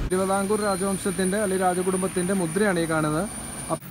തിരുവിതാംകൂർ രാജവംശത്തിന്റെ അല്ലെങ്കിൽ രാജകുടുംബത്തിന്റെ മുദ്രയാണ് ഈ കാണുന്നത് അപ്പ-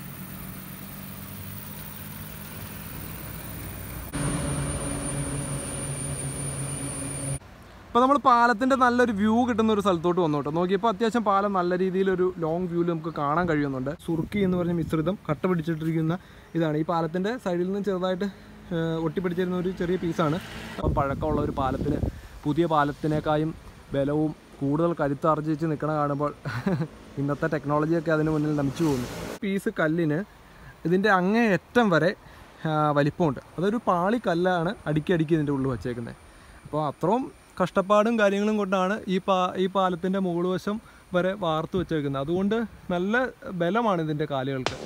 ഇപ്പോൾ നമ്മൾ പാലത്തിൻ്റെ നല്ലൊരു വ്യൂ കിട്ടുന്ന ഒരു സ്ഥലത്തോട്ട് വന്നു കേട്ടോ നോക്കിയപ്പോൾ അത്യാവശ്യം പാലം നല്ല രീതിയിലൊരു ലോങ് വ്യൂവിൽ നമുക്ക് കാണാൻ കഴിയുന്നുണ്ട് സുർക്കി എന്ന് പറഞ്ഞ മിശ്രിതം കട്ട പിടിച്ചിട്ടിരിക്കുന്ന ഇതാണ് ഈ പാലത്തിൻ്റെ സൈഡിൽ നിന്ന് ചെറുതായിട്ട് ഏഹ്, ഒട്ടിപ്പിടിച്ചിരുന്ന ഒരു ചെറിയ പീസാണ് അപ്പം പഴക്കമുള്ള ഒരു പാലത്തിന് പുതിയ പാലത്തിനേക്കാളും ബലവും കൂടുതൽ കരുത്താർജിച്ച് നിൽക്കണ കാണുമ്പോൾ ഇന്നത്തെ ടെക്നോളജിയൊക്കെ അതിന് മുന്നിൽ നമിച്ചു പോകുന്നു പീസ് കല്ലിന് ഇതിൻ്റെ അങ്ങേയറ്റം വരെ ആ, വലിപ്പമുണ്ട് അതൊരു പാളി കല്ലാണ് അടുക്കി അടുക്കി ഇതിൻ്റെ ഉള്ളിൽ വച്ചേക്കുന്നത് അപ്പോൾ അത്രയും കഷ്ടപ്പാടും കാര്യങ്ങളും കൊണ്ടാണ് ഈ പാ ഈ പാലത്തിൻ്റെ മുകൾ വശം വരെ വാർത്തു വെച്ചേക്കുന്നത് അതുകൊണ്ട് നല്ല ബലമാണ് ഇതിൻ്റെ കാലുകൾക്ക്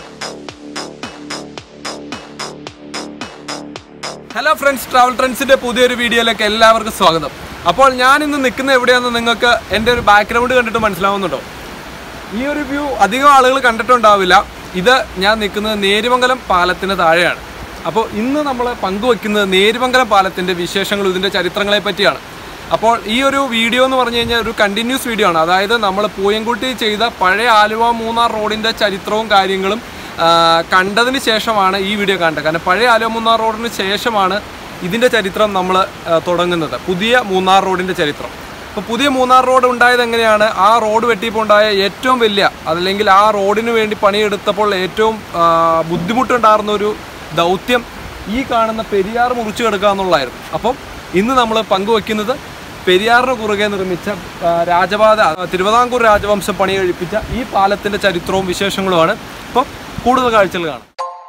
ഹലോ ഫ്രണ്ട്സ് ട്രാവൽ ട്രെൻഡ്സിന്റെ പുതിയൊരു വീഡിയോയിലേക്ക് എല്ലാവർക്കും സ്വാഗതം അപ്പോൾ ഞാൻ ഇന്ന് നിൽക്കുന്ന എവിടെയാണെന്ന് നിങ്ങൾക്ക് എൻ്റെ ഒരു ബാക്ക്ഗ്രൗണ്ട് കണ്ടിട്ട് മനസ്സിലാവുന്നുണ്ടോ ഈ ഒരു വ്യൂ അധികം ആളുകൾ കണ്ടിട്ടുണ്ടാവില്ല ഇത് ഞാൻ നിൽക്കുന്നത് നേരിമംഗലം പാലത്തിന് താഴെയാണ് അപ്പോൾ ഇന്ന് നമ്മൾ പങ്കുവെക്കുന്നത് നേരിമംഗലം പാലത്തിൻ്റെ വിശേഷങ്ങളും ഇതിൻ്റെ ചരിത്രങ്ങളെ പറ്റിയാണ് അപ്പോൾ ഈ ഒരു വീഡിയോ എന്ന് പറഞ്ഞു കഴിഞ്ഞാൽ ഒരു കണ്ടിന്യൂസ് വീഡിയോ ആണ് അതായത് നമ്മൾ പൂയംകുട്ടി ചെയ്ത പഴയ ആലുവ മൂന്നാർ റോഡിൻ്റെ ചരിത്രവും കാര്യങ്ങളും ആ, കണ്ടതിന് ശേഷമാണ് ഈ വീഡിയോ കണ്ടത് കാരണം പഴയ ആലുവ മൂന്നാർ റോഡിന് ശേഷമാണ് ഇതിൻ്റെ ചരിത്രം നമ്മൾ തുടങ്ങുന്നത് പുതിയ മൂന്നാർ റോഡിൻ്റെ ചരിത്രം അപ്പോൾ പുതിയ മൂന്നാർ റോഡ് ഉണ്ടായത് എങ്ങനെയാണ് ആ റോഡ് വെട്ടിയപ്പോൾ ഉണ്ടായ ഏറ്റവും വലിയ അതല്ലെങ്കിൽ ആ റോഡിന് വേണ്ടി പണിയെടുത്തപ്പോൾ ഏറ്റവും ആ, ബുദ്ധിമുട്ടുണ്ടായിരുന്ന ഒരു ദൗത്യം ഈ കാണുന്ന പെരിയാർ മുറിച്ചു കിടക്കുക എന്നുള്ളതായിരുന്നു അപ്പം ഇന്ന് നമ്മൾ പങ്കുവെക്കുന്നത് പെരിയാറിന് കുറുകെ നിർമ്മിച്ച ആ, രാജപാത ആ, തിരുവിതാംകൂർ രാജവംശം പണി കഴിപ്പിച്ച ഈ പാലത്തിൻ്റെ ചരിത്രവും വിശേഷങ്ങളുമാണ് അപ്പം കൂടുതൽ കാഴ്ചകൾ കാണാം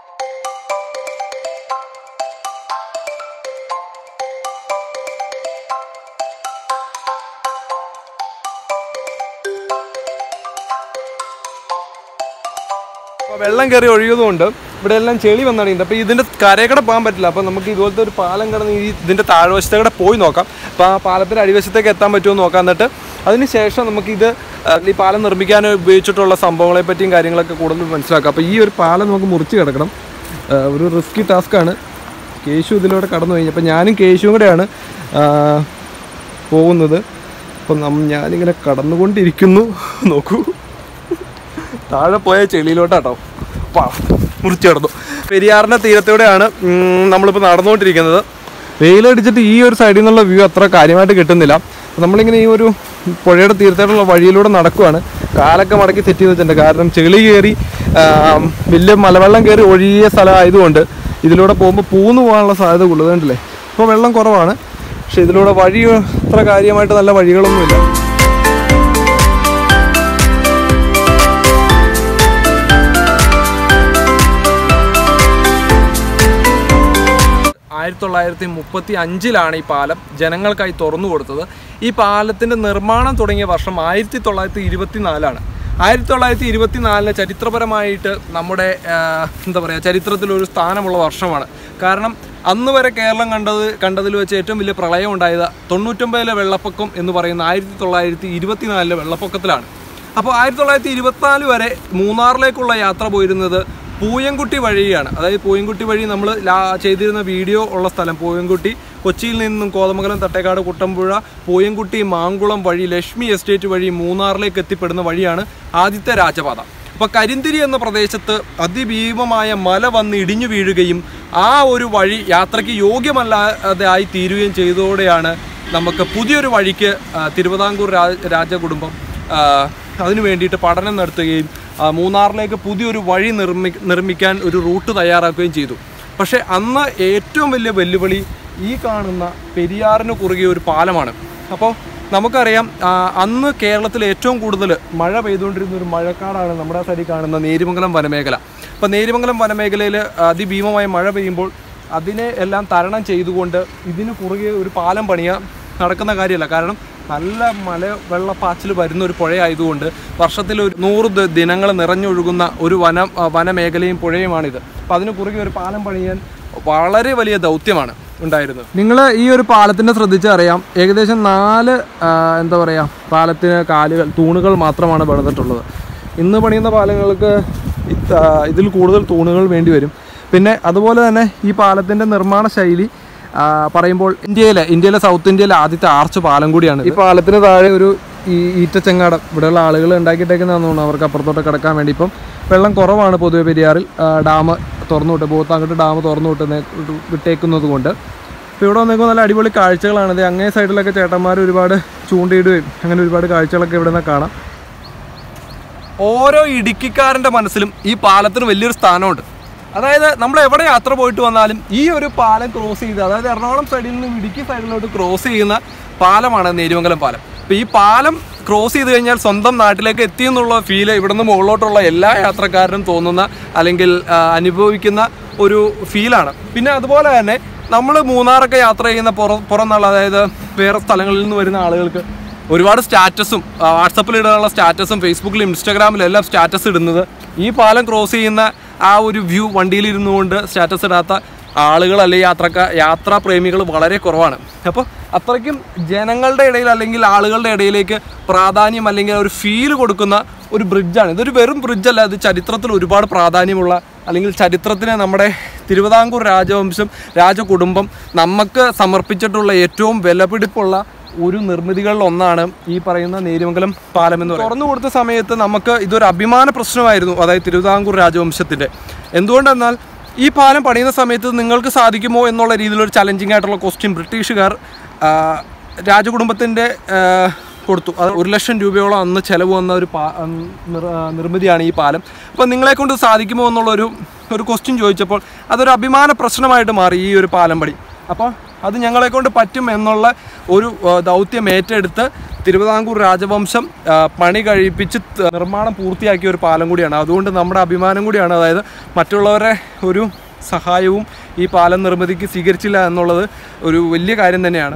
അപ്പോൾ വെള്ളം കയറി ഒഴുകുന്നതുകൊണ്ട് ഇവിടെ എല്ലാം ചെളി വന്നടിയുണ്ട് അപ്പോൾ ഇതിൻ്റെ കരയക്കടെ പോകാൻ പറ്റില്ല അപ്പോൾ നമുക്ക് ഇതുപോലത്തെ ഒരു പാലം കിടന്ന് ഈ ഇതിൻ്റെ താഴ്വശത്തേക്കൂടെ പോയി നോക്കാം അപ്പോൾ ആ പാലത്തിൻ്റെ അടിവശത്തേക്ക് എത്താൻ പറ്റുമോ എന്ന് നോക്കാം എന്നിട്ട് അതിന് ശേഷം നമുക്കിത് ആ, ഈ പാലം നിർമ്മിക്കാൻ ഉപയോഗിച്ചിട്ടുള്ള സംഭവങ്ങളെ പറ്റിയും കാര്യങ്ങളൊക്കെ കൂടുതൽ മനസ്സിലാക്കാം അപ്പോൾ ഈ ഒരു പാലം നമുക്ക് മുറിച്ച് കിടക്കണം ആ, ഒരു റിസ്കി ടാസ്ക്കാണ് കേശു ഇതിലൂടെ കടന്നു കഴിഞ്ഞു അപ്പോൾ ഞാനും കേശുവും കൂടെയാണ് ആ, പോകുന്നത് അപ്പം നം ഞാനിങ്ങനെ കടന്നുകൊണ്ടിരിക്കുന്നു നോക്കൂ താഴെ പോയ ചെളിയിലോട്ടാട്ടോ പാ മുറിച്ച് കിടന്നു പെരിയാറിൻ്റെ തീരത്തൂടെയാണ് ഉം, നമ്മളിപ്പോൾ നടന്നുകൊണ്ടിരിക്കുന്നത് വെയിലടിച്ചിട്ട് ഈ ഒരു സൈഡിൽ നിന്നുള്ള വ്യൂ അത്ര കാര്യമായിട്ട് കിട്ടുന്നില്ല അപ്പോൾ നമ്മളിങ്ങനെ ഈ ഒരു പുഴയുടെ തീരത്തോടുള്ള വഴിയിലൂടെ നടക്കുവാണ് കാലൊക്കെ മടക്കി സെറ്റ് ചെയ്ത് വെച്ചിട്ടുണ്ട് കാരണം ചെളി കയറി ആ, വലിയ മലവെള്ളം കയറി ഒഴിയ സ്ഥലമായതുകൊണ്ട് ഇതിലൂടെ പോകുമ്പോൾ പൂന്നു പോകാനുള്ള സാധ്യത കൂടുതലുണ്ടല്ലേ അപ്പോൾ വെള്ളം കുറവാണ് പക്ഷെ ഇതിലൂടെ വഴി അത്ര കാര്യമായിട്ട് നല്ല വഴികളൊന്നുമില്ല ആയിരത്തി തൊള്ളായിരത്തി മുപ്പത്തി അഞ്ചിലാണ് ഈ പാലം ജനങ്ങൾക്കായി തുറന്നു കൊടുത്തത് ഈ പാലത്തിൻ്റെ നിർമ്മാണം തുടങ്ങിയ വർഷം ആയിരത്തി തൊള്ളായിരത്തി ഇരുപത്തി നാലാണ് ആയിരത്തി തൊള്ളായിരത്തി ഇരുപത്തി നാലിന് ചരിത്രപരമായിട്ട് നമ്മുടെ ആ, എന്താ പറയുക ചരിത്രത്തിലൊരു സ്ഥാനമുള്ള വർഷമാണ് കാരണം അന്ന് വരെ കേരളം കണ്ടത് കണ്ടതിൽ വെച്ച് ഏറ്റവും വലിയ പ്രളയം ഉണ്ടായത് തൊണ്ണൂറ്റൊമ്പതിലെ വെള്ളപ്പൊക്കം എന്ന് പറയുന്ന ആയിരത്തി തൊള്ളായിരത്തി ഇരുപത്തിനാലിലെ വെള്ളപ്പൊക്കത്തിലാണ് അപ്പോൾ ആയിരത്തി തൊള്ളായിരത്തി ഇരുപത്തിനാല് വരെ മൂന്നാറിലേക്കുള്ള യാത്ര പോയിരുന്നത് പൂയംകുട്ടി വഴിയാണ് അതായത് പൂയംകുട്ടി വഴി നമ്മൾ ചെയ്തിരുന്ന വീഡിയോ ഉള്ള സ്ഥലം പൂയംകുട്ടി കൊച്ചിയിൽ നിന്നും കോതമംഗലം തട്ടേക്കാട് കുട്ടമ്പുഴ പൂയംകുട്ടി മാങ്കുളം വഴി ലക്ഷ്മി എസ്റ്റേറ്റ് വഴി മൂന്നാറിലേക്ക് എത്തിപ്പെടുന്ന വഴിയാണ് ആദ്യത്തെ രാജപാത അപ്പോൾ കരിന്തിരി എന്ന പ്രദേശത്ത് അതിഭീമമായ മല വന്ന് ഇടിഞ്ഞു വീഴുകയും ആ ഒരു വഴി യാത്രയ്ക്ക് യോഗ്യമല്ലാതെ ആയി തീരുകയും ചെയ്തതോടെയാണ് നമുക്ക് പുതിയൊരു വഴിക്ക് ആ, തിരുവിതാംകൂർ രാജ രാജകുടുംബം ആ, അതിനു വേണ്ടിയിട്ട് പഠനം നടത്തുകയും ആ, മൂന്നാറിലേക്ക് പുതിയൊരു വഴി നിർമ്മി നിർമ്മിക്കാൻ ഒരു റൂട്ട് തയ്യാറാക്കുകയും ചെയ്തു പക്ഷേ അന്ന് ഏറ്റവും വലിയ വെല്ലുവിളി ഈ കാണുന്ന പെരിയാറിന് കുറുകെ ഒരു പാലമാണ് അപ്പോൾ നമുക്കറിയാം ആ, അന്ന് കേരളത്തിൽ ഏറ്റവും കൂടുതൽ മഴ പെയ്തുകൊണ്ടിരുന്ന ഒരു മഴക്കാടാണ് നമ്മുടെ സൈഡിൽ കാണുന്ന നേരിമംഗലം വനമേഖല അപ്പോൾ നേരിമംഗലം വനമേഖലയിൽ അതിഭീമമായ മഴ പെയ്യുമ്പോൾ അതിനെ എല്ലാം തരണം ചെയ്തുകൊണ്ട് ഇതിന് കുറുകെ ഒരു പാലം പണിയ നടക്കുന്ന കാര്യമല്ല കാരണം നല്ല മല വെള്ളപ്പാച്ചിൽ വരുന്ന ഒരു പുഴയായതുകൊണ്ട് വർഷത്തിൽ ഒരു നൂറ് ദിനങ്ങൾ നിറഞ്ഞൊഴുകുന്ന ഒരു വന ആ, വനമേഖലയും പുഴയുമാണിത് അപ്പോൾ അതിന് കുറുകെ ഒരു പാലം പണിയാൻ വളരെ വലിയ ദൗത്യമാണ് ഉണ്ടായിരുന്നത് നിങ്ങൾ ഈ ഒരു പാലത്തിൻ്റെ ശ്രദ്ധിച്ചറിയാം ഏകദേശം നാല് ആ, എന്താ പറയുക പാലത്തിന് കാലുകൾ തൂണുകൾ മാത്രമാണ് പണിതിട്ടുള്ളത് ഇന്ന് പണിയുന്ന പാലങ്ങൾക്ക് ഇത്, ആ, ഇതിൽ കൂടുതൽ തൂണുകൾ വേണ്ടി വരും പിന്നെ അതുപോലെ തന്നെ ഈ പാലത്തിൻ്റെ നിർമ്മാണ ശൈലി ആ, പറയുമ്പോൾ ഇന്ത്യയിലെ ഇന്ത്യയിലെ സൗത്ത് ഇന്ത്യയിലെ ആദ്യത്തെ ആർച്ച് പാലം കൂടിയാണ് ഈ പാലത്തിന് താഴെ ഒരു ഈ ഈറ്റച്ചങ്ങാടം ഇവിടെയുള്ള ആളുകൾ ഉണ്ടാക്കിയിട്ടേക്കുന്നതാണെന്ന് തോന്നുന്നു അവർക്ക് അപ്പുറത്തോട്ട് കിടക്കാൻ വേണ്ടി ഇപ്പം വെള്ളം കുറവാണ് പൊതുവെ പെരിയാറിൽ ഡാം തുറന്നു വിട്ട് ബോത്ത് അങ്ങോട്ട് ഡാം തുറന്നു വിട്ട് വിട്ടേക്കുന്നത് കൊണ്ട് ഇപ്പോൾ ഇവിടെ വന്നേക്കും നല്ല അടിപൊളി കാഴ്ചകളാണ് ഇത് അങ്ങേ സൈഡിലൊക്കെ ചേട്ടന്മാർ ഒരുപാട് ചൂണ്ടയിടുകയും അങ്ങനെ ഒരുപാട് കാഴ്ചകളൊക്കെ ഇവിടെ നിന്ന് കാണാം ഓരോ ഇടുക്കിക്കാരൻ്റെ മനസ്സിലും ഈ പാലത്തിന് വലിയൊരു സ്ഥാനമുണ്ട് അതായത് നമ്മൾ എവിടെ യാത്ര പോയിട്ട് വന്നാലും ഈ ഒരു പാലം ക്രോസ് ചെയ്ത് അതായത് എറണാകുളം സൈഡിൽ നിന്ന് ഇടുക്കി സൈഡിലോട്ട് ക്രോസ് ചെയ്യുന്ന പാലമാണ് നേരുമംഗലം പാലം അപ്പോൾ ഈ പാലം ക്രോസ് ചെയ്ത് കഴിഞ്ഞാൽ സ്വന്തം നാട്ടിലേക്ക് എത്തി എന്നുള്ള ഫീല് ഇവിടുന്ന് മുകളിലോട്ടുള്ള എല്ലാ യാത്രക്കാരനും തോന്നുന്ന അല്ലെങ്കിൽ ആ, അനുഭവിക്കുന്ന ഒരു ഫീലാണ് പിന്നെ അതുപോലെ തന്നെ നമ്മൾ മൂന്നാറൊക്കെ യാത്ര ചെയ്യുന്ന പുറം പുറം നാൾ അതായത് വേറെ സ്ഥലങ്ങളിൽ നിന്ന് വരുന്ന ആളുകൾക്ക് ഒരുപാട് സ്റ്റാറ്റസും വാട്സപ്പിൽ ഇടാനുള്ള സ്റ്റാറ്റസും ഫേസ്ബുക്കിലും ഇൻസ്റ്റാഗ്രാമിലും എല്ലാം സ്റ്റാറ്റസ് ഇടുന്നത് ഈ പാലം ക്രോസ് ചെയ്യുന്ന ആ ഒരു വ്യൂ വണ്ടിയിൽ ഇരുന്നുകൊണ്ട് സ്റ്റാറ്റസ് ഇടാത്ത ആളുകൾ അല്ലെങ്കിൽ യാത്രക്കാർ യാത്രാ പ്രേമികൾ വളരെ കുറവാണ് അപ്പോൾ അത്രയ്ക്കും ജനങ്ങളുടെ ഇടയിൽ അല്ലെങ്കിൽ ആളുകളുടെ ഇടയിലേക്ക് പ്രാധാന്യം അല്ലെങ്കിൽ ഒരു ഫീൽ കൊടുക്കുന്ന ഒരു ബ്രിഡ്ജാണ് ഇതൊരു വെറും ബ്രിഡ്ജല്ല ഇത് ചരിത്രത്തിൽ ഒരുപാട് പ്രാധാന്യമുള്ള അല്ലെങ്കിൽ ചരിത്രത്തിന് നമ്മുടെ തിരുവിതാംകൂർ രാജവംശം രാജകുടുംബം നമുക്ക് സമർപ്പിച്ചിട്ടുള്ള ഏറ്റവും വിലപിടിപ്പുള്ള ഒരു നിർമ്മിതികളിൽ ഒന്നാണ് ഈ പറയുന്ന നേരിമംഗലം പാലം എന്ന് പറയുന്നത് തുറന്നു കൊടുത്ത സമയത്ത് നമുക്ക് ഇതൊരു അഭിമാന പ്രശ്നമായിരുന്നു അതായത് തിരുവിതാംകൂർ രാജവംശത്തിൻ്റെ എന്തുകൊണ്ടെന്നാൽ ഈ പാലം പണിയുന്ന സമയത്ത് നിങ്ങൾക്ക് സാധിക്കുമോ എന്നുള്ള രീതിയിലൊരു ചലഞ്ചിങ് ആയിട്ടുള്ള ക്വസ്റ്റ്യൻ ബ്രിട്ടീഷുകാർ ആ, രാജകുടുംബത്തിൻ്റെ ആ, കൊടുത്തു അത് ഒരു ലക്ഷം രൂപയോളം അന്ന് ചിലവ് വന്ന ഒരു പാ ഉം, നിർ- ആ, നിർമ്മിതിയാണ് ഈ പാലം അപ്പോൾ നിങ്ങളെ കൊണ്ട് സാധിക്കുമോ എന്നുള്ളൊരു ഒരു ക്വസ്റ്റ്യൻ ചോദിച്ചപ്പോൾ അതൊരു അഭിമാന പ്രശ്നമായിട്ട് മാറി ഈ ഒരു പാലം പണി അപ്പോൾ അത് ഞങ്ങളെ കൊണ്ട് പറ്റും എന്നുള്ള ഒരു ആ, ദൗത്യം ഏറ്റെടുത്ത് തിരുവിതാംകൂർ രാജവംശം ആ, പണി കഴിപ്പിച്ച് ത- നിർമ്മാണം പൂർത്തിയാക്കിയ ഒരു പാലം കൂടിയാണ് അതുകൊണ്ട് നമ്മുടെ അഭിമാനം കൂടിയാണ് അതായത് മറ്റുള്ളവരെ ഒരു സഹായവും ഈ പാലം നിർമ്മിതിക്ക് സ്വീകരിച്ചില്ല എന്നുള്ളത് ഒരു വലിയ കാര്യം തന്നെയാണ്